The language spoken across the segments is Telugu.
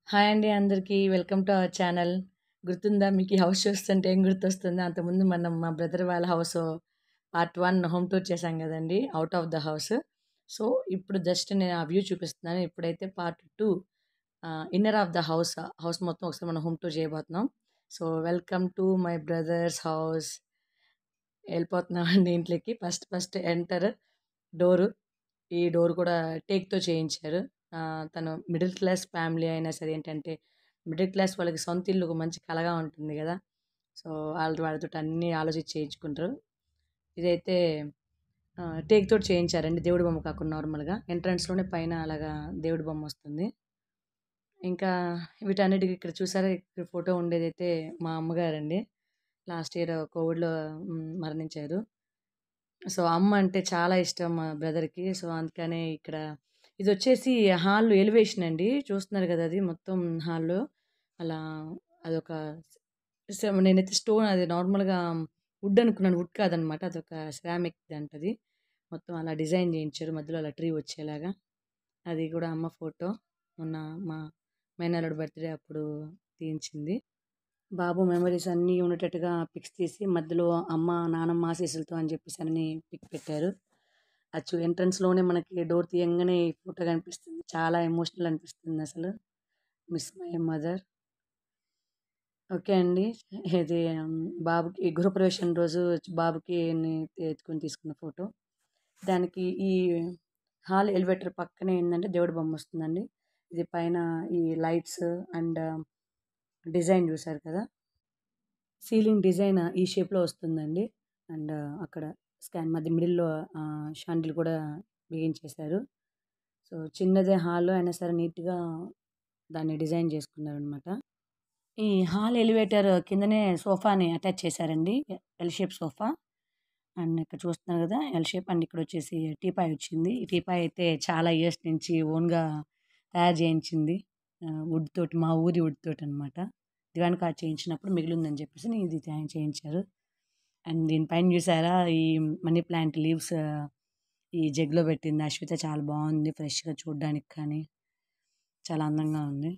హాయ్ అండి అందరికీ. Welcome to our channel. గుర్తుందా మీకు ఈ హౌస్ చూస్తుంటే ఏం గుర్తొస్తుంది? అంతకుముందు మనం మా బ్రదర్ వాళ్ళ హౌస్ పార్ట్ 1 హోమ్ టూర్ చేశాం గదండీ! Out of the house. So, ఇప్పుడు జస్ట్ నేను ఆ వ్యూ చూపిస్తున్నాను. ఇప్పుడైతే part 2 ah, inner of the house. House మొత్తం ఒకసారి మనం హోమ్ టూర్ చేయబోతున్నాం. So, welcome to my brother's house. ఎళ్ళిపోతున్నామండి ఇంట్లోకి. First first enter door. ఈ డోర్ కూడా టేక్‌తో చేయించారు. ఆహ్, తను మిడిల్ క్లాస్ ఫ్యామిలీ అయినా సరే ఏంటంటే, మిడిల్ క్లాస్ వాళ్ళకి సొంత ఇల్లు ఒక మంచి కలగా ఉంటుంది గదా! సో, ఆళ్ళు వాళ్ళతోటి అన్నీ ఆలోచించి చేయించుకుంటారు. ఇదైతే ఆహ్, టేక్‌తోటి చేయించారండి. దేవుడి బొమ్మ కాకుండా నార్మల్‌గా. ఎంట్రన్స్‌లోనే పైన అలాగా దేవుడి బొమ్మొస్తుంది. ఇంకా వీటన్నిటికి ఇక్కడ చూసారా ఇక్కడ ఫోటో ఉండేదైతే మా అమ్మగారండి. లాస్ట్ ఇయర్ కోవిడ్‌లో హ్మ్, మరణించారు. సో, అమ్మ అంటే చాలా ఇష్టం మా బ్రదర్‌కి. సో, అందుకనే ఇక్కడ ఇదొచ్చేసి హాల్ ఎలివేషన్ అండి. చూస్తున్నారు గదా! అది మొత్తం హాల్‌లో అలా అదొక సె నేనైతే స్టోన్ అది నార్మల్‌గా వుడ్ అనుకున్నాను. వుడ్ కాదనమాట. అదొక సెరామిక్‌దంటది. మొత్తం అలా డిజైన్ చేయించారు. మధ్యలో అలా ట్రీ వచ్చేలాగా. అది గూడా అమ్మ ఫోటో. మొన్న మా మేనల్లుడి బర్త్‌డే అప్పుడు తీయించింది. బాబు మెమోరీస్ అన్నీ ఉండేటట్టుగా పిక్స్ తీసి మధ్యలో అమ్మ, నానమ్మ ఆశీస్సులతో అని చెప్పేసి అన్ని పిక్ పెట్టారు. అది చు ఎంట్రన్స్‌లోనే మనకి డోర్ తీయంగానే ఈ ఫోటో కనిపిస్తుంది. చాలా ఎమోషనల్ అనిపిస్తుందసలు. Miss my mother. ఓకే అండి. ఇది బాబుకి గృహప్రవేశం రోజు బాబుకి ని ఎత్తుకొని తీసుకున్న ఫోటో. దానికి ఈ హాల్ ఎలివేటర్ పక్కనే ఏందంటే దేవుడి బొమ్మొస్తుందండి. ఇది పైన ఈ లైట్స్ అండ్ డిజైన్ చూసారు కదా! సీలింగ్ డిజైన్ ఈ షేప్‌లో వస్తుందండి. అండ్ అక్కడ స్కాన్ మధ్య మిడిల్‌లో ఆహ్, షాండిల్ కూడా బిగించేశారు. సో, చిన్నదే హాల్ అయినా సరే నీట్‌గా దాన్ని డిజైన్ చేసుకున్నారనమాట. ఈ హాల్ ఎలివేటర్ కిందనే సోఫాని అటాచ్ చేశారండి. L shape sofa. అండ్ ఇక్కడ చూస్తున్నారు గదా! ఎల్ షేప్ అండ్ ఇక్కడొచ్చేసి టీపాయ్ వచ్చింది. ఈ టీపాయ్ అయితే చాలా ఇయర్స్ నుంచి ఓన్‌గా తయారు చేయించింది. ఆహ్, వుడ్ తోటి మా ఊరి వుడ్ తోటనమాట. దివాన్ కాట్ చేయించినప్పుడు మిగిలుందని చెప్పేసి ఇది చే చేయించారు. అండ్ దీని పైన చూసారా ఈ మనీ ప్లాంట్ లీవ్స్ ఈ జగ్‌లో పెట్టింది అశ్విత చాలా బావుంది. ఫ్రెష్‌గా చూడ్డానికి కానీ, చాలా అందంగా ఉంది.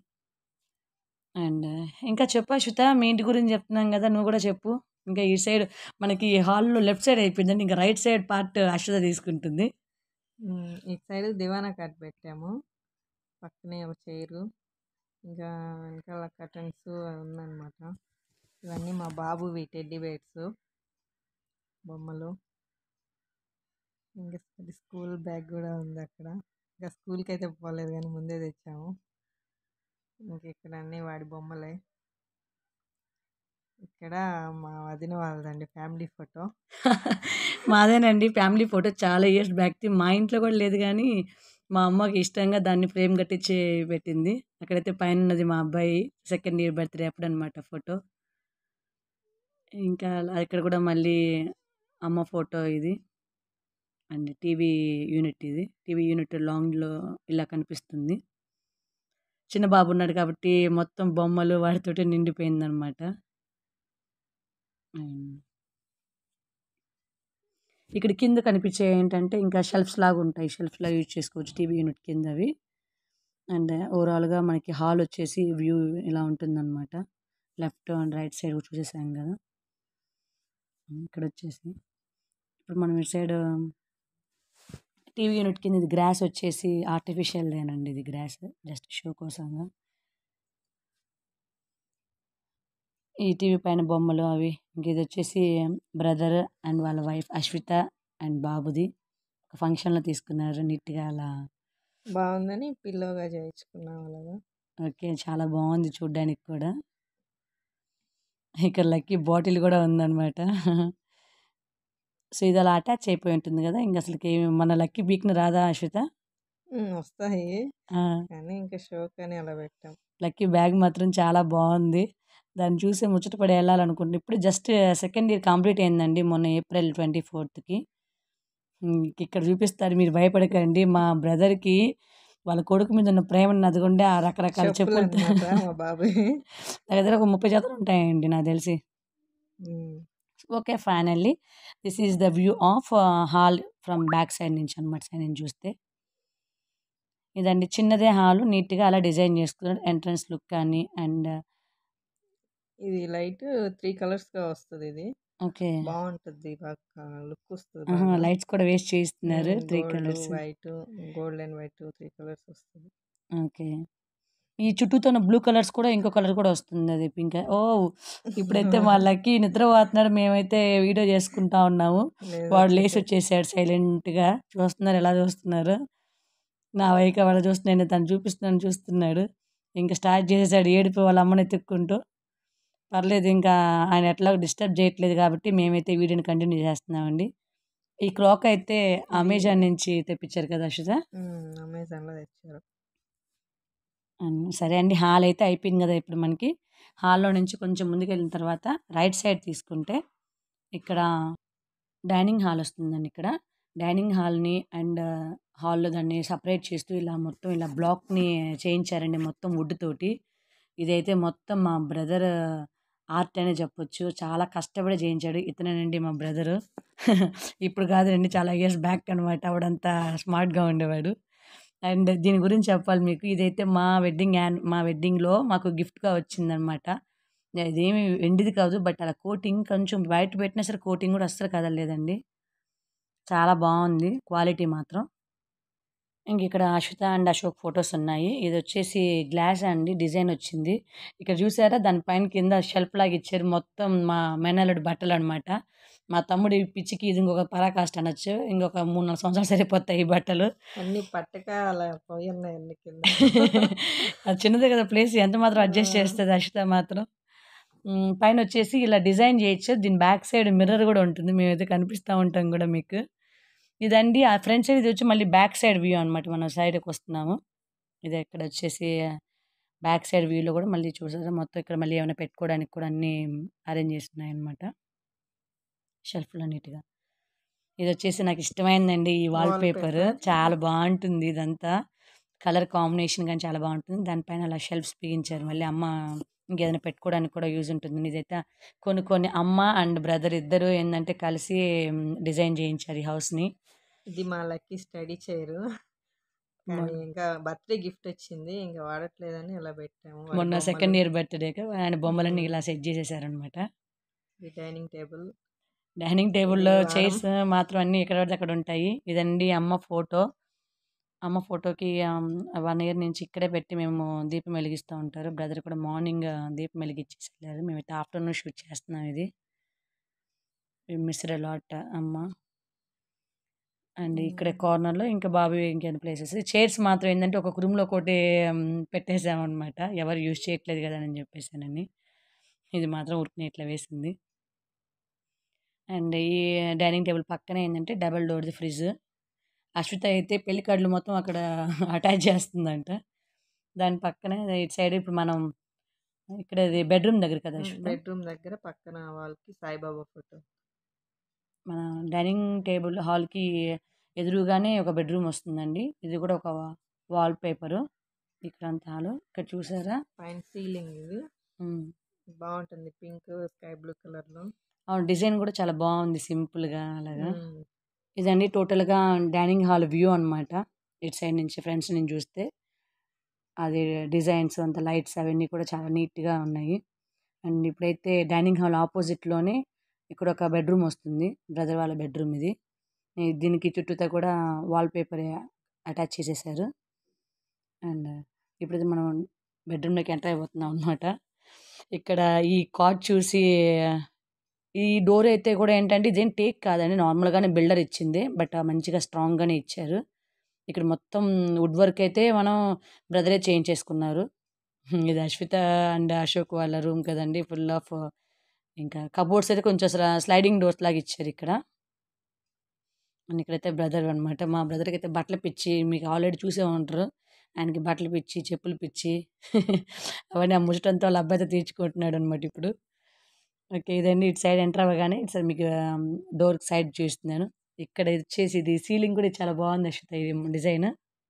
అండ్ ఇంకా చెప్పు అశ్విత మీ ఇంటి గురించి చెప్తున్నాం గదా! నువ్వు గూడా చెప్పు. ఇంకా ఈ సైడ్ మనకి హాల్‌లో లెఫ్ట్ సైడ్ అయిపోయిందండి. ఇంకా రైట్ సైడ్ పార్ట్ అశ్విత తీసుకుంటుంది. హ్మ్. ఇటు సైడ్ దివానా కాట్ పెట్టాము. పక్కనే ఒక చైరు. ఇంకా వెనకాల కర్టన్స్ ఉందనమాట. ఇవన్నీ మా బాబువి టెడ్డీ బేర్స్. బొమ్మలు. ఇంకా స్కూల్ బ్యాగ్ గూడా ఉందక్కడ. ఇంకా స్కూల్‌కైతే పోలేదు గానీ ముందే తెచ్చాము. ఇంక ఇక్కడ అన్నీ వాడి బొమ్మలే. ఇక్కడ మా వదిన వాళ్ళదండి ఫ్యామిలీ ఫోటో. మాదేనండి ఫ్యామిలీ ఫోటో చాలా ఇయర్స్ బ్యాక్‌ది. మా ఇంట్లో కూడా లేదు గానీ, మా అమ్మకి ఇష్టంగా దాన్ని ఫ్రేమ్ కట్టించి పెట్టింది. అక్కడైతే పైనున్నది మా అబ్బాయి సెకండ్ ఇయర్ బర్త్‌డే అప్పుడనమాట ఫోటో. ఇంకా అలా ఇక్కడ కూడా మళ్ళీ అమ్మ ఫోటో ఇది. అండ్ టీవీ యూనిట్ ఇది. టీవీ యూనిట్ లాంగ్‌లో ఇలా కనిపిస్తుంది. చిన్న బాబు ఉన్నాడు కాబట్టి మొత్తం బొమ్మలు వాటితోటే నిండిపోయిందనమాట. హ్మ్. ఇక్కడ కింద కనిపించేవి ఏంటంటే ఇంకా షెల్ఫ్స్ లాగా ఉంటాయి. షెల్ఫ్స్‌లా యూజ్ చేసుకోవచ్చు టీవీ యూనిట్ కిందవి. అండ్ ఓవరాల్‌గా మనకి హాల్ వచ్చేసి వ్యూ ఇలా ఉంటుందనమాట. లెఫ్ట్ అండ్ రైట్ సైడ్ చూసేసాం గదా! హ్మ్. ఇక్కడొచ్చేసి ఇప్పుడు మనం ఇటు సైడ్ టీవీ యూనిట్ కింద ఇది గ్రాస్ వచ్చేసి ఆర్టిఫిషియల్‌దేనండి ఇది గ్రాస్. జస్ట్ షో కోసంగా. ఈ టీవీ పైన బొమ్మలు అవి. ఇంక ఇదొచ్చేసి బ్రదర్ అండ్ వాళ్ళ వైఫ్ అశ్విత అండ్ బాబుది. ఒక ఫంక్షన్‌లో తీసుకున్నారు నీట్‌గా అలా. బావుందని పిల్లోగా చేయించుకున్నాం అలాగా. ఓకే. చాలా బావుంది చూడ్డానికి కూడా. ఇక్కడ లక్కీ బాటిల్ గూడా ఉందనమాట. సో, ఇది అలా అటాచ్ అయిపోయి ఉంటుంది గదా! ఇంక అసలకి మన లక్కీ బీక్‌న రాదా అశ్విత? హ్మ్. వస్తాయి. ఆ! కానీ ఇంకా షోకని అలా పెట్టాం. లక్కీ బ్యాగ్ మాత్రం చాలా బావుంది. దాన్ని చూసి ముచ్చట పడి ఎళ్ళాలనుకుంటున్నా. ఇప్పుడు జస్ట్ సెకండ్ ఇయర్ కంప్లీట్ అయిందండి. మొన్న ఏప్రిల్ 24థ్‌కి. హ్మ్. ఇక్కడ చూపిస్తారు మీరు భయపడకండి. మా బ్రదర్‌కి వాళ్ళ కొడుకు మీద ఉన్న ప్రేమను అదిగోండి ఆ రకరకాల చెప్పులతో చెప్పులనమాట మా బాబుయి. దగ్గర దగ్గర ఒక 30 జతలు ఉంటాయండి నాకు తెలిసి. Hmm. Okay. Finally this is the view of hall from back side నుంచి అనమాట సైడ్ నుంచి చూస్తే. ఇదండి చిన్నదే హాలు నీట్‌గా అలా డిజైన్ చేసుకున్నాడు. ఎంట్రన్స్ లుక్ కానీ అండ్ ఇది లైట్ 3 కలర్స్‌గా వస్తదిది. ఓకే. బావుంటది. బాగా లుక్ వస్తది ఆహా! బాగా. లైట్స్ కూడా వేసి చేయిస్తున్నారు. Hmm. 3 gold, colours. White, gold and white 3 colours వస్తది. ఓకే. ఈ చుట్టూతో ఉన్న బ్లూ కలర్స్ కూడా ఇంకో కలర్ కూడా వస్తుంది. అది పింక్ ఓహ్! ఇప్పుడైతే మా లక్కీ నిద్రపోతున్నాడు. మేమైతే వీడియో చేసుకుంటా ఉన్నాము. లేదు వాడు లేసి వచ్చేసాడు. వచ్చేసాడు సైలెంట్‌గా. చూస్తున్నారు ఎలా చూస్తున్నారో. నా వైపు వాడు చూసి నేను తను చూపిస్తున్నాను చూస్తున్నాడు. ఇంక స్టార్ట్ చేసేసాడు ఏడుపు వాళ్ళ అమ్మని ఎతుక్కుంటూ. పర్లేదు ఇంకా ఆయన ఎట్లాగో డిస్టర్బ్ చేయట్లేదు కాబట్టి మేమైతే వీడియోని కంటిన్యూ చేస్తున్నామండి. ఈ క్లాక్ అయితే ఇది అమెజాన్ నుంచి తెప్పించారు కదా అక్షిత? హ్మ్. అమెజాన్‌లో తెచ్చారు. హ్మ్. సరే అండి. హాల్ అయితే అయిపోయింది కదా! ఇప్పుడు మనకి. హాల్‌లో నుంచి కొంచెం ముందుకెళ్ళిన తర్వాత రైట్ సైడ్ తీసుకుంటే ఇక్కడ డైనింగ్ హాల్ వస్తుందండి ఇక్కడ. డైనింగ్ హాల్‌ని అండ్ హాల్‌లో దాన్ని సెపరేట్ చేస్తూ ఇలా మొత్తం ఇలా బ్లాక్‌ని చేయించారండి మొత్తం వుడ్ తోటి. ఇదైతే మొత్తం మా బ్రదర్ ఆర్ట్ అనే చెప్పొచ్చు. చాలా కష్టపడి చేయించాడు. ఇతనేనండి మా బ్రదరు. ఇప్పుడు కాదులెండి చాలా ఇయర్స్ బ్యాక్ అనమాట. వాడంతా స్మార్ట్‌గా ఉండేవాడు. అండ్ దీని గురించి చెప్పాలి మీకు. ఇదైతే మా వెడ్డింగ్ యాన్ మా వెడ్డింగ్‌లో మాకు గిఫ్ట్‌గా వచ్చిందనమాట. ఇదేమి వెండిది కాదు. బట్ అలా కోటింగ్ కొంచెం బయట పెట్టినా సరే కోటింగ్ కూడా అస్సలు కదలలేదండి. చాలా బావుంది క్వాలిటీ మాత్రం. ఇంక ఇక్కడ అశ్విత అండ్ అశోక్ ఫోటోస్ ఉన్నాయి. ఇదొచ్చేసి గ్లాస్ అండి డిజైన్ వచ్చింది. ఇక్కడ చూసారా దాని పైన కింద షెల్ఫ్ లాగా ఇచ్చారు. మొత్తం మా మేనల్లుడి బట్టలనమాట. మా తమ్ముడి పిచ్చికి ఇది ఇంకొక పరాకాష్ట అనొచ్చు. ఇంకొక 3, 4 సంవత్సరాలు సరిపోతాయి ఈ బట్టలు. అన్నీ పట్టక అలా పోయున్నాయి అన్ని కింద. అది చిన్నదే కదా ప్లేస్ ఎంత మాత్రం ఆ! అడ్జస్ట్ చేస్తది అషిత మాత్రం. హ్మ్. పైనొచ్చేసి ఇలా డిజైన్ చేయొచ్చు. దీని బ్యాక్ సైడ్ మిర్రర్ కూడా ఉంటుంది. మేమైతే కనిపిస్తా ఉంటాం కూడా మీకు. ఇదండి ఆ ఫ్రంట్ సైడ్ ఇదొచ్చి మళ్ళీ బ్యాక్ సైడ్ వ్యూ అనమాట. మనం సైడ్‌కొస్తున్నాము. ఇది ఇక్కడొచ్చేసి బ్యాక్ సైడ్ వ్యూలో కూడా మళ్ళీ చూసారా మొత్తం ఇక్కడ మళ్ళీ ఏమైనా పెట్టుకోవడానికి కూడా అన్నీ అరేంజ్ చేసి ఉన్నాయన్నమాట. షెల్ఫ్‌లో నీట్‌గా. ఇదొచ్చేసి నాకు ఇష్టమైందండి ఈ వాల్ పేపర్. వాల్‌పేపర్. చాలా బావుంటుంది ఇదంతా. కలర్ కాంబినేషన్ గాని చాలా బావుంటుంది. దానిపైన అలా షెల్ఫ్స్ బిగించారు. మళ్ళీ అమ్మ ఇంకేదైనా పెట్టుకోవడానికి కూడా యూజ్ ఉంటుందని. ఇదైతే కొన్ని కొన్ని అమ్మ అండ్ బ్రదర్ ఇద్దరు ఏందంటే కలిసి డిజైన్ చేయించారు ఈ హౌస్‌ని. ఇది మా లక్కీ స్టడీ చైరు. కానీ మొన్ ఇంకా బర్త్‌డే గిఫ్ట్ వచ్చింది. ఇంక వాడట్లేదని ఇలా పెట్టాము. వాడి మొన్న బొమ్మలు. సెకండ్ ఇయర్ బర్త్‌డేకి ఆయన బొమ్మలన్నీ హ్మ్. ఇలా సెట్ చేసేసారనమాట. ఇది డైనింగ్ టేబుల్. డైనింగ్ ఇది టేబుల్‌లో వారం. చైర్స్ మాత్రం అన్నీ ఎక్కడ పడితే అక్కడ ఉంటాయి. ఇదండి అమ్మ ఫోటో. అమ్మ ఫోటోకి ఆహ్, 1 ఇయర్ నుంచి ఇక్కడే పెట్టి మేము దీపం వెలిగిస్తూ ఉంటారు. బ్రదర్ కూడా మార్నింగ్ దీపం వెలిగించేసి ఎళ్లారు. మేమైతే ఆఫ్టర్‌నూన్ షూట్ చేస్తున్నాం ఇది. వి మిస్ ఎ లాట్ అమ్మ. అండ్ ఇక్కడే హ్మ్. కార్నర్‌లో ఇంకా బాబువి ఇంకేమైనా ప్లేసెస్. చైర్స్ మాత్రం ఏందంటే ఒక్కొక్క రూమ్‌లో ఒక్కోటి హ్మ్, పెట్టేసామనమాట. ఎవరు యూజ్ చేయట్లేదు కదా అని చెప్పేసానని. ఇది మాత్రం ఊరికనే ఇట్లా వేసింది. అండ్ ఈ డైనింగ్ టేబుల్ పక్కనే ఏందంటే డబుల్ డోర్‌ది ఫ్రిడ్జ్. అశ్విత అయితే పెళ్లి కార్డులు మొత్తం అక్కడ అటాచ్ చేస్తుందంట. దాని పక్కనే ఇటు సైడ్ ఇప్పుడు మనం ఇక్కడ ఇది బెడ్‌రూమ్ దగ్గర కదా హ్మ్. అశ్విత? బెడ్‌రూమ్ దగ్గర పక్కన వాల్‌కి సాయిబాబా ఫోటో. మన డైనింగ్ టేబుల్ హాల్‌కి ఎదురుగానే ఒక బెడ్‌రూమ్ వస్తుందండి. ఇది కూడా ఒక వాల్ పేపరు. ఇక్కడంతా హాలు. ఇక్కడ చూసారా? పైన సీలింగ్ ఇది. హ్మ్. బావుంటుంది. పింక్, స్కై బ్లూ కలర్‌లో. అవును. డిజైన్ కూడా చాలా బావుంది సింపుల్‌గా అలాగా. హ్మ్. ఇదండి టోటల్‌గా డైనింగ్ హాల్ వ్యూ అనమాట. ఇటు సైడ్ నుంచి ఫ్రంట్స్ నుంచి చూస్తే. అది డిజైన్స్ అంతా లైట్స్ అవన్నీ కూడా చాలా నీట్‌గా ఉన్నాయి. అండ్ ఇప్పుడైతే డైనింగ్ హాల్ ఆపోజిట్‌లోనే ఇక్కడ ఒక బెడ్‌రూమ్ వస్తుంది. బ్రదర్ వాళ్ళ బెడ్‌రూమ్ ఇది. ఈ దీనికి చుట్టూతా కూడా వాల్ పేపర్ అటాచ్ చేసేసారు. అండ్ ఇప్పుడైతే మనం బెడ్‌రూమ్‌లోకి ఎంటర్ అయిపోతున్నాం అనమాట. ఇక్కడ ఈ కాట్ చూసి ఈ డోర్ అయితే కూడా ఏంటంటే ఇదేం టేక్ కాదండి. నార్మల్‌గానే బిల్డర్ ఇచ్చిందే. బట్ మంచిగా స్ట్రాంగ్‌గానే ఇచ్చారు. ఇక్కడ మొత్తం వుడ్ వర్క్ అయితే మనం బ్రదరే చేయించేసుకున్నారు. ఇది అశ్విత అండ్ అశోక్ వాళ్ళ రూమ్ కదండీ! ఫుల్ ఆఫ్ ఇంకా కబోర్డ్స్ అయితే కొంచెం స్ల స్లైడింగ్ డోర్స్ లాగా ఇచ్చారు ఇక్కడ. అండ్ ఇక్కడైతే బ్రదర్ అనమాట. మా బ్రదర్‌కి అయితే బట్టల పిచ్చి. మీకు ఆల్రెడీ చూసే ఉంటారు. ఆయనకి బట్టల పిచ్చి, చెప్పుల పిచ్చి అవన్నీ ఆ ముచ్చటంతా వాళ్ళ అబ్బాయితో తీర్చుకుంటున్నాడనమాట ఇప్పుడు. ఓకే. ఇదండి ఇటు సైడ్ ఎంటర్ అవ్వగానే ఇటు సైడ్ మీకు ఆహ్, డోర్ సైడ్ చూపిస్తున్నాను. ఇక్కడ వచ్చేసి ఇది సీలింగ్ కూడా చాలా బావుంది అశ్విత ఇది డిజైన్.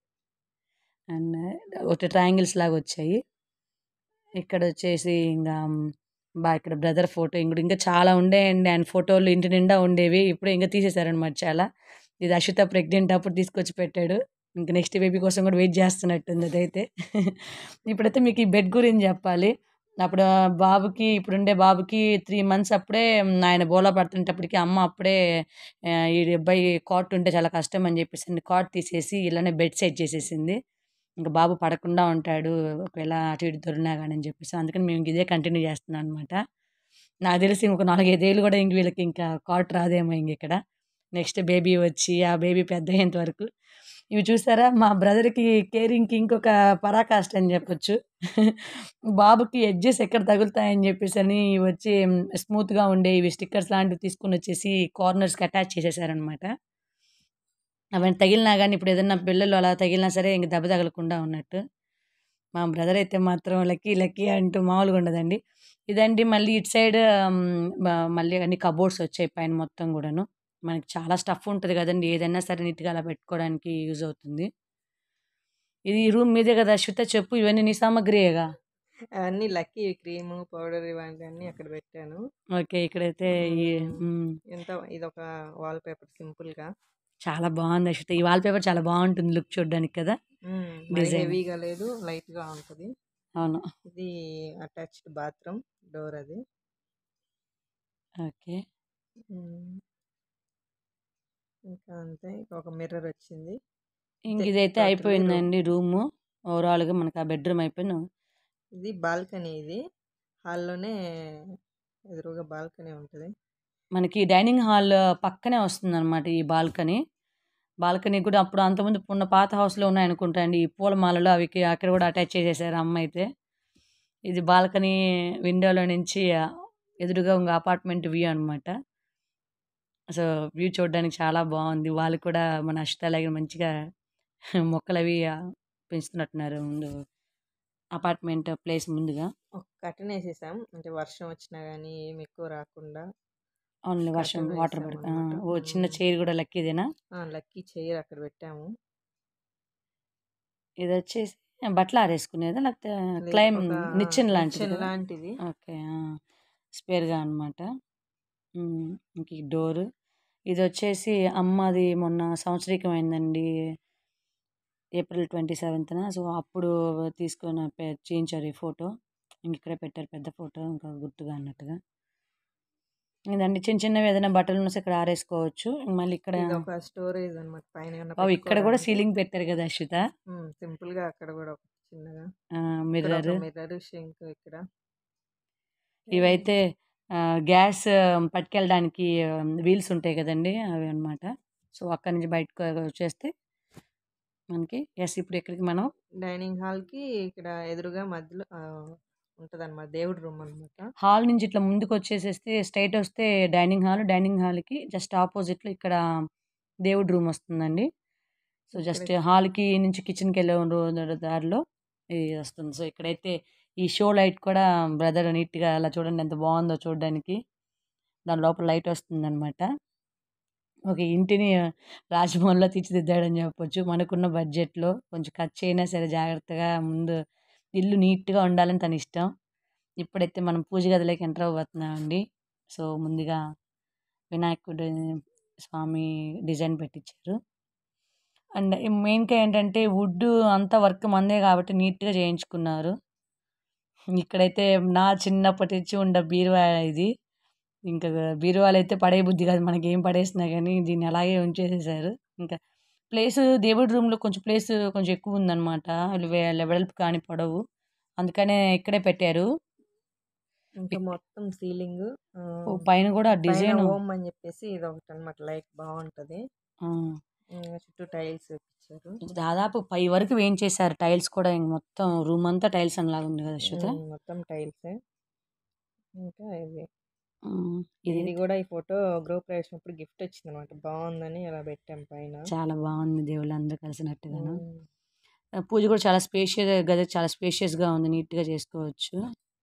అండ్ ఒకటి ట్రయాంగిల్స్ లాగా వచ్చాయి. ఇక్కడొచ్చేసి ఇంగా బా ఇక్కడ బ్రదర్ ఫోటో ఇంకోటి ఇంకా చాలా ఉండేయండి ఆయన ఫోటోలు ఇంటి నిండా ఉండేవి. ఇప్పుడే ఇంక తీసేసారనమాట చాలా. ఇది అశ్విత ప్రెగ్నెంట్ అప్పుడు తీసుకొచ్చి పెట్టాడు. ఇంక నెక్స్ట్ బేబీ కోసం కూడా వెయిట్ చేస్తున్నట్టుంది అదైతే ఇప్పుడైతే మీకు ఈ బెడ్ గురించి చెప్పాలి అప్పుడు ఆ బాబుకి ఇప్పుడుండే బాబుకి త్రీ మంత్స్ అప్పుడే ఆయన బోలా పడుతుంటప్పటికి అమ్మ అప్పుడే ఆ, ఈ అబ్బాయి కాట్ ఉంటే చాలా కష్టం అని చెప్పేసి కాట్ తీసేసి ఇలానే బెడ్ సెట్ చేసేసింది ఇంకా బాబు పడకుండా ఉంటాడు ఒకవేళ అటు ఇటు దొరినా కానీ అని చెప్పేసి అందుకని మేము ఇంక ఇదే కంటిన్యూ చేస్తున్నాం అనమాట నాకు తెలిసి ఇంకొక నాలుగైదేళ్ళు కూడా ఇంక వీళ్ళకి ఇంకా కాట్ రాదేమో ఇంక ఇక్కడ నెక్స్ట్ బేబీ వచ్చి ఆ బేబీ పెద్ద అయ్యేంత వరకు ఇవి చూసారా మా బ్రదర్కి కేరింగ్కి ఇంకొక పరాకాష్ట అని చెప్పొచ్చు బాబుకి ఎడ్జెస్ ఎక్కడ తగులుతాయని చెప్పేసి అని ఇవి వచ్చి స్మూత్గా ఉండే ఇవి స్టిక్కర్స్ లాంటివి తీసుకుని వచ్చేసి కార్నర్స్కి అటాచ్ చేసేసారనమాట అవన్నీ తగిలినా కానీ ఇప్పుడు ఏదైనా పిల్లలు అలా తగిలినా సరే ఇంక దెబ్బ తగలకుండా ఉన్నట్టు మా బ్రదర్ అయితే మాత్రం లక్కీ లక్కీ అంటూ మామూలుగా ఉండదండి ఇదండి మళ్ళీ ఇటు సైడ్ మళ్ళీ అన్ని కబోర్డ్స్ వచ్చాయి పైన మొత్తం కూడాను మనకి చాలా స్టఫ్ ఉంటుంది కదండి ఏదైనా సరే నీట్గా అలా పెట్టుకోవడానికి యూజ్ అవుతుంది ఇది రూమ్ మీదే కదా అశ్విత చెప్పు ఇవన్నీ నీ సామాగ్రియేగా అవన్నీ లక్కీ క్రీము పౌడర్ ఇవన్నీ అక్కడ పెట్టాను ఓకే ఇక్కడైతే ఈ మ్, ఎంత ఇదొక వాల్ పేపర్ సింపుల్ గా చాలా బాగుంది అశ్విత ఈ వాల్ పేపర్ చాలా బాగుంటుంది లుక్ చూడడానికి కదా Design. హెవీగా లేదు లైట్ గా ఉంటది అవును ఇది అటాచ్డ్ బాత్రూమ్ డోర్ అది ఓకే ఉమ్. ఇంకా అంతే ఇంకా ఒక మిర్రర్ వచ్చింది ఇంక ఇదే ఇదైతే total అయిపోయిందండి రూము ఓవరాల్గా మనకు ఆ బెడ్రూమ్ అయిపోయిన ఇది బాల్కనీ ఇది హాల్లోనే ఎదురుగా బాల్కనీ ఉంటుంది మనకి డైనింగ్ హాల్ పక్కనే వస్తుంది అనమాట ఈ బాల్కనీ బాల్కనీ కూడా అప్పుడు అంతకుముందు ఉన్న పాత హౌస్లో ఉన్నాయనుకుంటా అండి ఈ పూలమాలలో అవి అక్కడ కూడా అటాచ్ చేసేసారు అమ్మ అయితే ఇది బాల్కనీ విండోలో నుంచి ఆ, ఎదురుగా ఉన్న అపార్ట్మెంట్ వ్యూ అనమాట సో వ్యూ చూడడానికి చాలా బాగుంది వాళ్ళు కూడా మన అష్టలాగే మంచిగా మొక్కలు అవి ఆ, పెంచుతున్నట్టున్నారు ముందు అపార్ట్మెంట్ ప్లేస్ ముందుగా ఒక కట్టెన్ వేసేసాం అంటే వర్షం వచ్చినా కానీ ఏమి ఎక్కువ రాకుండా ఓన్లీ వర్షం కర్టెన్ వాటర్ వేసాం పడి అన్నమాట. ఓ చిన్న మ్మ్. చైర్ కూడా లక్కీదేనా లక్కీ చైర్ అక్కడ పెట్టాము ఇది వచ్చేసి బట్టలు ఆరేసుకునేదా లేకపోతే లేదు, క్లైమ్ ఒక నిచ్చెన్ లాంటిది నిచ్చెన కదా? లాంటిది ఓకే స్పేర్గా అనమాట ఇంక ఈ డోరు ఇది వచ్చేసి అమ్మది మొన్న సంవత్సరీకం అయిందండి ఏప్రిల్ ట్వంటీ సెవెంత్న సో అప్పుడు తీసుకున్న పె- చేయించారు ఈ ఫోటో ఇంక ఇక్కడే పెట్టారు పెద్ద ఫోటో ఇంకా గుర్తుగా అన్నట్టుగా ఇదండి చిన్న చిన్నవి ఏదైనా బట్టలు ఉన్నా సరే ఇక్కడ ఆరేసుకోవచ్చు ఇంక మళ్ళీ ఇక్కడ ఇది ఒక స్టోరేజ్ అన్నమాట పైన ఏమన్నా ఓ ఇక్కడ కూడా పెట్టుకోవడానికి. సీలింగ్ పెట్టారు కదా అశ్విత ఉమ్, సింపుల్ గా అక్కడ కూడా ఒక చిన్నగా మిర్రర్ మిర్రర్ షింక్ ఇక్కడ ఇవైతే ఆ, గ్యాస్ పట్టుకెళ్ళడానికి వీల్స్ ఉంటాయి కదండి అవి అన్నమాట సో అక్కడి నుంచి బయటకు వచ్చేస్తే మనకి ఎస్ ఇప్పుడు ఇక్కడికి మనం డైనింగ్ హాల్ కి ఇక్కడ ఎదురుగా మధ్యలో ఉంటది అనమాట దేవుడి రూమ్ అనమాట హాల్ నుంచి ఇట్లా ముందుకు వచ్చేసేస్తే స్ట్రైట్ వస్తే డైనింగ్ హాల్ డైనింగ్ హాల్కి జస్ట్ ఆపోజిట్లో ఇక్కడ దేవుడి రూమ్ వస్తుందండి సో జస్ట్ ఇక్కడ- హాల్కి నుంచి కిచెన్కి వెళ్ళే రో- దారిలో ఇది వస్తుంది సో ఇక్కడైతే ఈ షో లైట్ కూడా బ్రదర్ నీట్గా అలా చూడండి ఎంత బాగుందో చూడడానికి దాని లోపల లైట్ వస్తుందన్నమాట ఒక ఇంటిని రాజమౌళిలో తీర్చిదిద్దాడని చెప్పొచ్చు మనకున్న బడ్జెట్లో కొంచెం ఖర్చు అయినా సరే జాగ్రత్తగా ముందు ఇల్లు నీట్గా ఉండాలని తన ఇష్టం ఇప్పుడైతే మనం పూజ గదిలోకి ఎంటర్ అవ్వబోతున్నామండి సో ముందుగా వినాయకుడు స్వామి డిజైన్ పెట్టించారు అండ్ మెయిన్గా ఏంటంటే వుడ్ అంతా వర్క్ మందే కాబట్టి నీట్గా చేయించుకున్నారు ఇక్కడైతే నా చిన్నప్పటి నుంచి ఉండ బీరువా ఇది ఇంకా బీరువాలు అయితే పడే బుద్ధి కాదు మనకి ఏం పడేసినా కానీ దీన్ని అలాగే ఉంచేసేసారు ఇంకా ప్లేస్ దేవుడి రూమ్లో కొంచెం ప్లేస్ కొంచెం ఎక్కువ ఉందన్నమాట వెడల్పు కానీ పొడవు అందుకనే ఇక్కడే పెట్టారు ఇంకా మొత్తం సీలింగ్ ఓ పైన కూడా డిజైన్ ఓం అని చెప్పేసి ఇది ఒకటి అనమాట లైట్ బాగుంటది ఇంకా చుట్టూ టైల్స్ ఇచ్చారు దాదాపు పై వరకు వేయించేశారు టైల్స్ కూడా ఇంక మొత్తం రూమ్ అంతా టైల్స్ అనేలాగా ఉంది కదా శ్రుత ఉమ్, మొత్తం టైల్స్ ఇంకా ఇది ఉమ్, ఇది ఇది కూడా ఈ ఫోటో గృహ ప్రవేశం అప్పుడు గిఫ్ట్ వచ్చింది అనమాట బాగుందని అలా పెట్టాం పైన చాలా బాగుంది దేవుళ్ళు అందరూ కలిసినట్టుగాను ఉమ్, ఆ, పూజ కూడా చాలా స్పేషియస్ గది చాలా spacious గా ఉంది నీట్ గా చేసుకోవచ్చు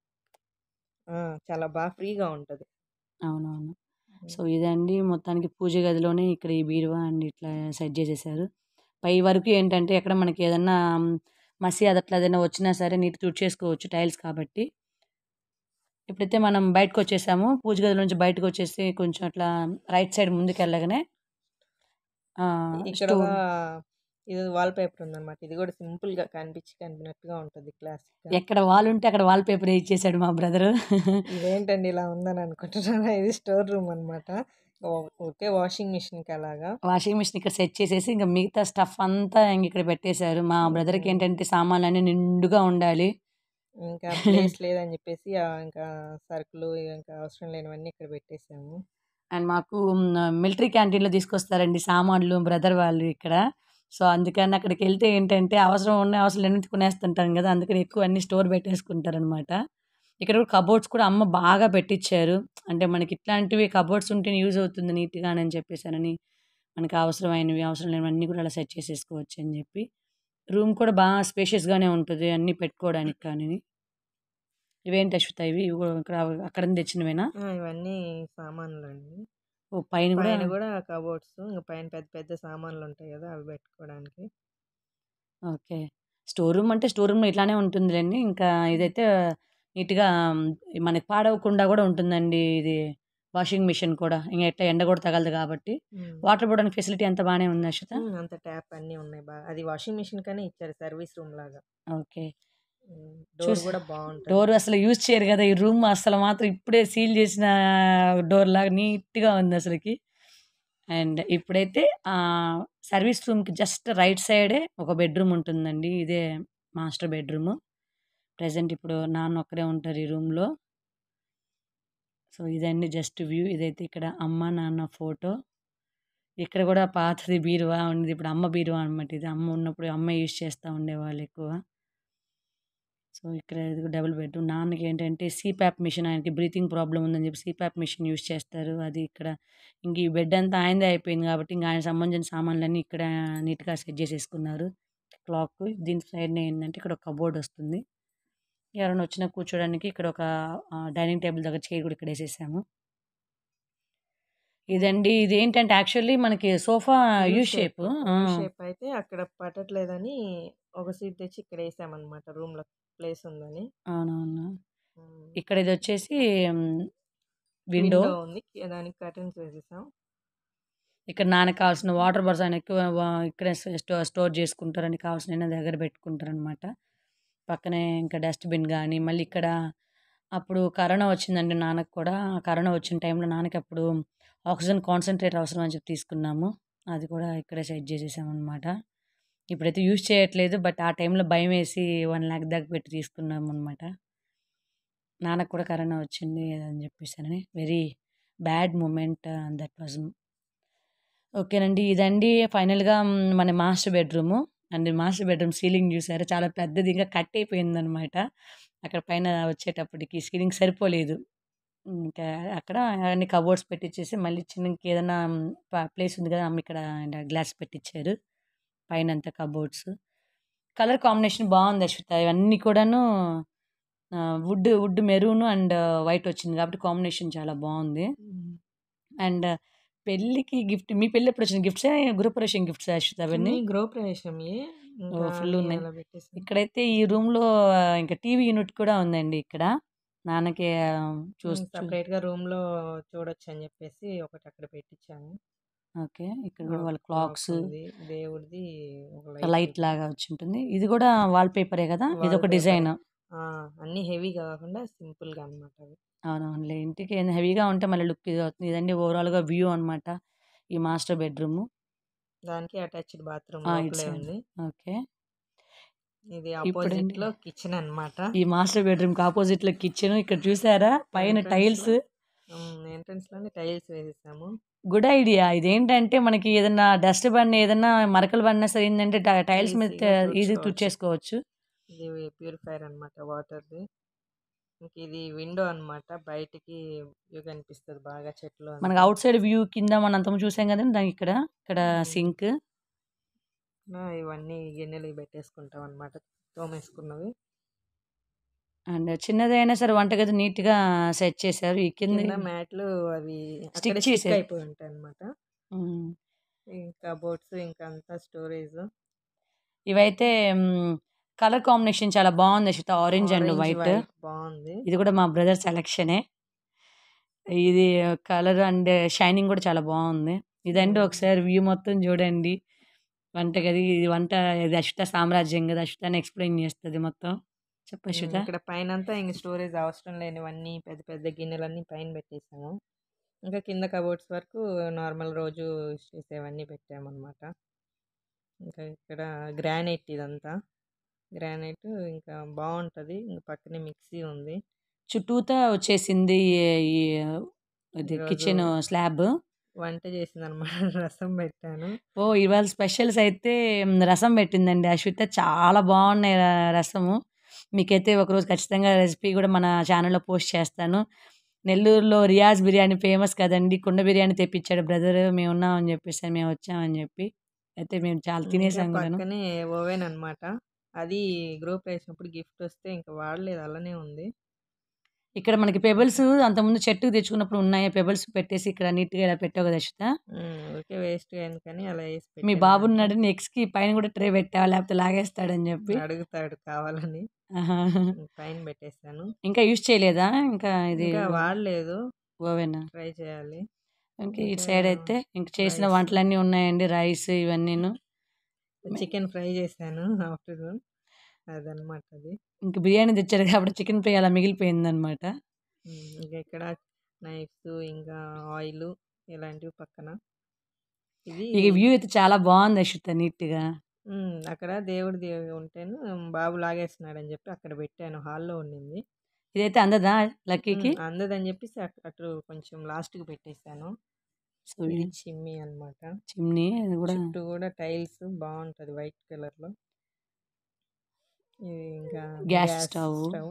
ఆ, చాలా బాగా ఫ్రీగా ఉంటది అవునవును సో ఇదండి మొత్తానికి పూజ గదిలోనే ఇక్కడ ఈ బీరువా అండ్ ఇట్లా సెట్ చేసేసారు పై వరకు ఏంటంటే ఎక్కడ మనకి ఏదన్నా మ్, మసి అది అట్లా ఏదైనా వచ్చినా సరే నీట్ తుడిచేసుకోవచ్చు టైల్స్ కాబట్టి ఇప్పుడైతే మనం బయటకు వచ్చేసాము పూజ గది నుంచి బయటకు వచ్చేసి కొంచెం అట్లా రైట్ సైడ్ ముందుకు వెళ్ళగానే ఆ, ఇక్కడ స్టోర్ ఒక ఇది వాల్ పేపర్ ఉందన్నమాట ఇది కూడా సింపుల్ గా కనిపించి కనిపినట్టుగా ఉంటుంది క్లాసిక్ గా ఎక్కడ వాల్ ఉంటే అక్కడ వాల్ పేపర్ ఇచ్చేసాడు మా బ్రదర్ ఇదేంటండి ఇలా ఉందని అనుకుంటున్నారా ఇది స్టోర్ రూమ్ అన్నమాట ఓకే వాషింగ్ మిషన్ కి అలాగా వాషింగ్ మిషన్ ఇక్కడ సెట్ చేసేసి ఇంకా మిగతా స్టఫ్ అంతా ఇంక ఇక్కడ పెట్టేశారు మా బ్రదర్కి ఏంటంటే సామాన్లు అన్నీ నిండుగా ఉండాలి ఇంకా ప్లేస్ లేదని చెప్పేసి ఆ ఇంకా సరుకులు ఇంకా అవసరం లేనివన్నీ ఇక్కడ పెట్టేసాము అండ్ మాకు మిలిటరీ క్యాంటీన్లో తీసుకొస్తారండి సామాన్లు బ్రదర్ వాళ్ళు ఇక్కడ సో అందుకని అక్కడికి వెళ్తే ఏంటంటే అవసరం ఉన్న అవసరం లేని కొనేస్తుంటాం కదా అందుకని ఎక్కువ అన్ని స్టోర్ పెట్టేసుకుంటారు అనమాట ఇక్కడ కూడా కబోర్డ్స్ కూడా అమ్మ బాగా పెట్టించారు అంటే మనకి ఇట్లాంటివి కబోర్డ్స్ ఉంటే యూజ్ అవుతుంది నీట్గా అని చెప్పేసానని మనకి అవసరమైనవి అవసరం లేనివన్నీ కూడా అలా సెట్ చేసేసుకోవచ్చు అని చెప్పి రూమ్ కూడా బాగా స్పేషియస్గానే ఉంటుంది అన్నీ పెట్టుకోవడానికి కానీ ఇవేంటి అశ్వత ఇవి ఇవి కూడా ఇక్కడ అక్కడ నుంచి తెచ్చినవేనా ఆ, ఇవన్నీ సామాన్లు అండి ఓ పైన కూడా పైన కూడా కబోర్డ్స్ ఇంకా పైన పెద్ద పెద్ద సామాన్లు ఉంటాయి కదా అవి పెట్టుకోవడానికి ఓకే స్టోర్ రూమ్ అంటే స్టోర్ రూమ్ ఇట్లానే ఉంటుందిలేండి ఇంకా ఇదైతే నీట్గా మనకి పాడవకుండా కూడా ఉంటుందండి ఇది వాషింగ్ మిషన్ కూడా ఇంకా ఎట్లా ఎండ కూడా తగలదు కాబట్టి ఉమ్. వాటర్ పోవడానికి ఫెసిలిటీ అంత బాగానే ఉంది అశ్వత ఉమ్, అంత ట్యాప్ అన్నీ ఉన్నాయి బాగా అది వాషింగ్ మిషన్ కానీ ఇచ్చారు సర్వీస్ రూమ్ లాగా ఓకే డోర్ చూసి- కూడా బాగుంటుంది డోర్ అసలు యూజ్ చేయరు కదా ఈ రూమ్ అసలు మాత్రం ఇప్పుడే సీల్ చేసిన డోర్ లాగా నీట్గా ఉంది అసలుకి అండ్ ఇప్పుడైతే సర్వీస్ రూమ్కి జస్ట్ రైట్ సైడే ఒక బెడ్రూమ్ ఉంటుందండి ఇదే మాస్టర్ బెడ్రూమ్ ప్రజెంట్ ఇప్పుడు నాన్న ఒక్కరే ఉంటారు ఈ రూమ్లో సో ఇదండి జస్ట్ వ్యూ ఇదైతే ఇక్కడ అమ్మ నాన్న ఫోటో ఇక్కడ కూడా పాతది బీరువా ఉంది ఇప్పుడు అమ్మ బీరువా అనమాట ఇది అమ్మ ఉన్నప్పుడు అమ్మ యూజ్ చేస్తూ ఉండేవాళ్ళు ఎక్కువ సో ఇక్కడ ఇది డబుల్ బెడ్రూమ్ నాన్నకి ఏంటంటే సీప్యాప్ మిషన్ ఆయనకి బ్రీతింగ్ ప్రాబ్లం ఉందని చెప్పి సీప్యాప్ మిషన్ యూస్ చేస్తారు అది ఇక్కడ ఇంక ఈ బెడ్ అంతా ఆయనదే అయిపోయింది కాబట్టి ఇంకా ఆయన సంబంధించిన సామాన్లన్నీ ఇక్కడ నీట్గా సెట్ చేసేసుకున్నారు క్లాక్ దీని సైడ్ ఏంటంటే ఇక్కడ ఒక కబోర్డ్ వస్తుంది ఎవరైనా వచ్చినా కూర్చోడానికి ఇక్కడ ఒక డైనింగ్ టేబుల్ దగ్గర చైర్ కూడా ఇక్కడ వేసేసాము ఇదండి ఇది ఏంటంటే యాక్చువల్లీ మనకి సోఫా యూ షేప్ షేప్ అయితే అక్కడ పట్టట్లేదని ఒక సీట్ తెచ్చి ఇక్కడ వేసామన్నమాట రూమ్ లో ప్లేస్ ఉందని అవునవును ఉమ్. ఇక్కడ ఇది వచ్చేసి విండో Window ఉంది దానికి కర్టన్స్ వేసేసాం ఇక్కడ నాన్నకి కావాల్సిన వాటర్ బాటిల్స్ ఆయన ఎక్కువ వా- ఇక్కడే స్టో స్టోర్ చేసుకుంటారని కావాల్సిన దగ్గర పెట్టుకుంటారు అనమాట పక్కనే ఇంకా డస్ట్బిన్ కానీ మళ్ళీ ఇక్కడ అప్పుడు కరోనా వచ్చిందండి నాన్నకు కూడా ఆ కరోనా వచ్చిన టైంలో నాన్నకి అప్పుడు ఆక్సిజన్ కాన్సన్ట్రేట్ అవసరం అని చెప్పి తీసుకున్నాము అది కూడా ఇక్కడే సెట్ చేసేసాం అనమాట ఇప్పుడైతే యూజ్ చేయట్లేదు బట్ ఆ టైంలో భయం వేసి వన్ ల్యాక్ దాకా పెట్టి తీసుకున్నాము అనమాట నాన్నకు కూడా కరోనా వచ్చింది అని చెప్పేసానని very bad moment that was ఓకేనండి ఇదండి ఫైనల్గా మ్, మన master bedroom and master bedroom ceiling చూసారు చాలా పెద్దది ఇంకా కట్ అయిపోయింది అనమాట అక్కడ పైన వచ్చేటప్పటికి సీలింగ్ సరిపోలేదు ఇంకా అక్కడ అన్ని కబోర్డ్స్ పెట్టించేసి మళ్ళీ చిన్న ఏదైనా ప్లేస్ ఉంది కదా అమ్మ ఇక్కడ గ్లాస్ పెట్టించారు పైన అంతా కబోర్డ్స్ కలర్ కాంబినేషన్ బాగుంది అశ్విత ఇవన్నీ కూడాను wood wood maroon and white వచ్చింది కాబట్టి కాంబినేషన్ చాలా బాగుంది అండ్ పెళ్ళికి గిఫ్ట్ మీ పెళ్ళి ఎప్పుడు వచ్చింది గిఫ్ట్స్ గృహప్రవేశం గిఫ్ట్స్ అశ్విత అవన్నీ అన్ని గృహప్రవేశం ఓ, full ఉన్నాయి. పెట్టేసాం ఇక్కడైతే ఈ రూమ్ లో ఆ, ఇంకా టీవీ యూనిట్ కూడా ఉందండి ఇక్కడ నాన్నకి చూస్తూ సపరేట్ గా రూమ్ లో చూడొచ్చు అని చెప్పేసి ఒకటి అక్కడ పెట్టించాము ఓకే ఇక్కడ కూడా వాళ్ళ క్లాక్స్ ఉంది దేవుడిది ఒక లైట్ లాగా వచ్చి ఉంటుంది ఇది కూడా వాల్ పేపరే కదా ఇది ఒక Wallpaper. డిజైన్ ఆ, అన్ని హెవీగా కాకుండా సింపుల్ గా అన్నమాట అవి అవునవునులే ఇంటికి హెవీగా ఉంటే మళ్ళీ లుక్ ఇది అవుతుంది ఇదండి ఓవరాల్ గా వ్యూ అన్నమాట ఈ మాస్టర్ బెడ్రూమ్ దానికి అటాచ్డ్ బాత్రూమ్ ఆ, లోపలే ఇటు side. ఉంది ఓకే ఇది ఇప్పుడండి. ఆపోజిట్ లో కిచెన్ అన్నమాట ఈ మాస్టర్ బెడ్రూమ్ కి ఆపోజిట్ లో కిచెన్ ఇక్కడ చూసారా పైన Entrance టైల్స్ లో ఎంట్రన్స్ లోనే టైల్స్ వేసేసాము గుడ్ ఐడియా ఇదేంటంటే మనకి ఏదైనా డస్ట్ పడిన ఏదైనా మరకలు పడినా సరే ఏంటంటే టైల్స్ మీద Easy గా ఈజీ తుడుచుకోవచ్చు. తుడిచేసుకోవచ్చు ఇది ప్యూరిఫైర్ అన్నమాట వాటర్ది ఇంక ఇది విండో అన్నమాట బయటికి వ్యూ కనిపిస్తుంది బాగా చెట్లు అంతా. మనకి అవుట్ సైడ్ వ్యూ కింద మనం అంతకు చూసాం కదా దానికి ఇక్కడ ఇక్కడ Hmm. సింక్ ఆ, ఇవన్నీ గిన్నెలు పెట్టేసుకుంటాం అన్నమాట తోమేసుకున్నవి అండ్ చిన్నదైనా సరే వంటగది నీట్ గా సెట్ చేశారు ఈ కింద కింద మ్యాట్లు అవి Stick అక్కడే స్టిక్ చేశారు. అయిపోయి ఉంటాయి అన్నమాట ఉమ్. ఇంకా బోట్స్ ఇంకా అంతా స్టోరేజ్ ఇవైతే కలర్ కాంబినేషన్ చాలా బాగుంది అశ్విత ఆరెంజ్ అండ్ వైట్ బాగుంది ఇది కూడా మా బ్రదర్ సెలక్షనే ఇది కలర్ అండ్ షైనింగ్ కూడా చాలా బాగుంది ఇదండి Hmm. ఒకసారి వ్యూ మొత్తం చూడండి వంటగది ఇది వంట ఇది అశ్విత సామ్రాజ్యం కదా అశ్వితని ఎక్స్ప్లెయిన్ చేస్తుంది మొత్తం చెప్పు ఉమ్, అశ్విత ఇక్కడ పైన అంతా ఇంక స్టోరేజ్ అవసరం లేనివన్నీ పెద్ద పెద్ద గిన్నెలన్నీ పైన పెట్టేసాము ఇంకా కింద కబోర్డ్స్ వరకు నార్మల్ రోజు యూస్ చేసేవన్నీ పెట్టామన్నమాట ఇంకా ఇక్కడ గ్రానైట్ ఇదంతా గ్రానైట్ ఇంకా బాగుంటుంది ఇంకా పక్కనే మిక్సీ ఉంది చుట్టూతా వచ్చేసింది ఈ ఇది ఈరోజు కిచెన్ స్లాబ్ వంట చేసిందనమాట రసం పెట్టాను ఓ ఇవాళ స్పెషల్స్ అయితే మ్, రసం పెట్టిందండి అశ్విత చాలా బాగున్నాయి ర- రసము మీకైతే ఒకరోజు ఖచ్చితంగా రెసిపీ కూడా మన ఛానల్లో పోస్ట్ చేస్తాను నెల్లూరులో రియాజ్ బిర్యానీ ఫేమస్ కదండి కుండ బిర్యానీ తెప్పించాడు బ్రదర్ మేము ఉన్నామని చెప్పేసి మేము వచ్చామని చెప్పి అయితే మేము చాలా ఇంకా తినేసాం కూడాను పక్కనే ఓవెన్ అన్నమాట అది గ్రూప్ వేసినప్పుడు గిఫ్ట్ వస్తే ఇంకా వాడలేదు అలానే ఉంది ఇక్కడ మనకి పెబల్స్ అంతకుముందు చెట్టుకు తెచ్చుకున్నప్పుడు ఉన్నాయి పెబల్స్ పెట్టేసి ఇక్కడ నీట్గా ఇలా పెట్టావు కదా అశ్విత ఉమ్, ఊరికే వేస్ట్ ఎందుకని అలా వేసి మీ పెట్టాను బాబు దాంట్లో. ఉన్నాడు నెక్స్ట్ కి పైన కూడా ట్రే పెట్టావా లేకపోతే లాగేస్తాడని చెప్పి అడుగుతాడు కావాలని ఆహా. ఇంక పైన పెట్టేశాను ఇంకా యూజ్ చేయలేదా ఇంకా ఇది ఇంకా వాడలేదు ఓవెన్ ట్రై చేయాలి ఇంకా ఇటు ఇంకా సైడ్ అయితే ఇంక చేసిన రైస్ వంటలన్నీ ఉన్నాయండి రైస్ ఇవన్నీను చికెన్ ఫ్రై చేశాను ఆఫ్టర్నూన్ అదనమాట అది ఇంక బిర్యానీ తెచ్చారు కాబట్టి చికెన్ ఫ్రై అలా మిగిలిపోయింది అనమాట ఉమ్, ఇంకా ఇక్కడ నైఫ్స్ ఇంకా ఆయిల్ ఇలాంటివి పక్కన ఇది ఇక వ్యూ అయితే చాలా బాగుంది అశ్విత నీట్ గా ఉమ్, అక్కడ దేవుడి దేవి ఉంటేను బాబు లాగేస్తున్నాడు అని చెప్పి అక్కడ పెట్టాను హాల్లో ఉండింది ఇదైతే అందదా లక్కీకి ఉమ్, అందదని చెప్పేసి అట్- అటు కొంచెం లాస్ట్కి పెట్టేశాను సో ఇది చిమ్మి అన్నమాట చిమ్నీ అది కూడా చుట్టూ కూడా టైల్స్ బాగుంటది వైట్ కలర్ లో ఇది ఇంకా గ్యాస్ గ్యాస్ స్టవ్ స్టవ్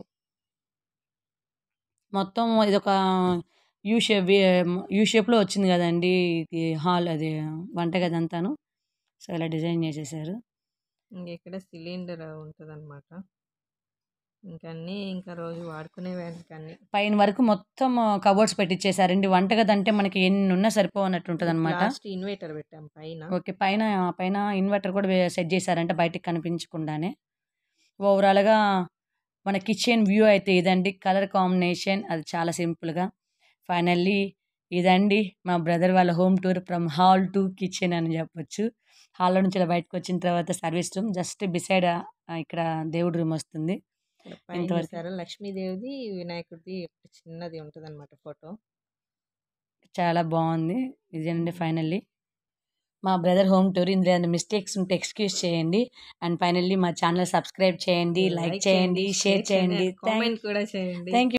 మొత్తం ఇది ఒక యూ షేప్ యూ షేప్ లో వచ్చింది కదండి ఇది హాల్ అది వంటగది అంతాను సో ఇలా డిజైన్ చేసేసారు ఇంక ఇక్కడ సిలిండర్ ఉంటుంది అనమాట ఇంకా అన్నీ ఇంకా రోజు వాడుకునేవి ఇంకా అన్ని పైన వరకు మొత్తం కబోర్డ్స్ పెట్టించేసారండి వంటగది అంటే మనకి ఎన్ని ఉన్నా సరిపోనట్టు ఉంటుంది అనమాట లాస్ట్ ఇన్వర్టర్ పెట్టాం పైన ఓకే పైన పైన ఇన్వర్టర్ కూడా వే- సెట్ చేశారంటే బయటికి కనిపించకుండానే ఓవరాల్గా మన కిచెన్ వ్యూ అయితే ఇదండి కలర్ కాంబినేషన్ అది చాలా సింపుల్గా ఫైనల్లీ ఇదండి మా బ్రదర్ వాళ్ళ home tour from hall to kitchen అని చెప్పొచ్చు హాల్లో నుంచి ఇలా బయటకు వచ్చిన తర్వాత సర్వీస్ రూమ్ జస్ట్ బిసైడ్ ఇక్కడ దేవుడి రూమ్ వస్తుంది ఇక్కడ పైన ఇంతవరకు చూసారా లక్ష్మీదేవిది వినాయకుడిది ఒకటి చిన్నది ఉంటుంది అనమాట ఫోటో చాలా బాగుంది ఇదేనండి ఫైనల్లీ మా బ్రదర్ హోమ్ టూర్ ఇందులో ఏదైనా మిస్టేక్స్ ఉంటే ఎక్స్క్యూజ్ చేయండి అండ్ ఫైనల్లీ మా ఛానల్ సబ్స్క్రైబ్ చేయండి లైక్ చేయండి షేర్ చేయండి థ్యాంక్ కామెంట్ కూడా చేయండి థ్యాంక్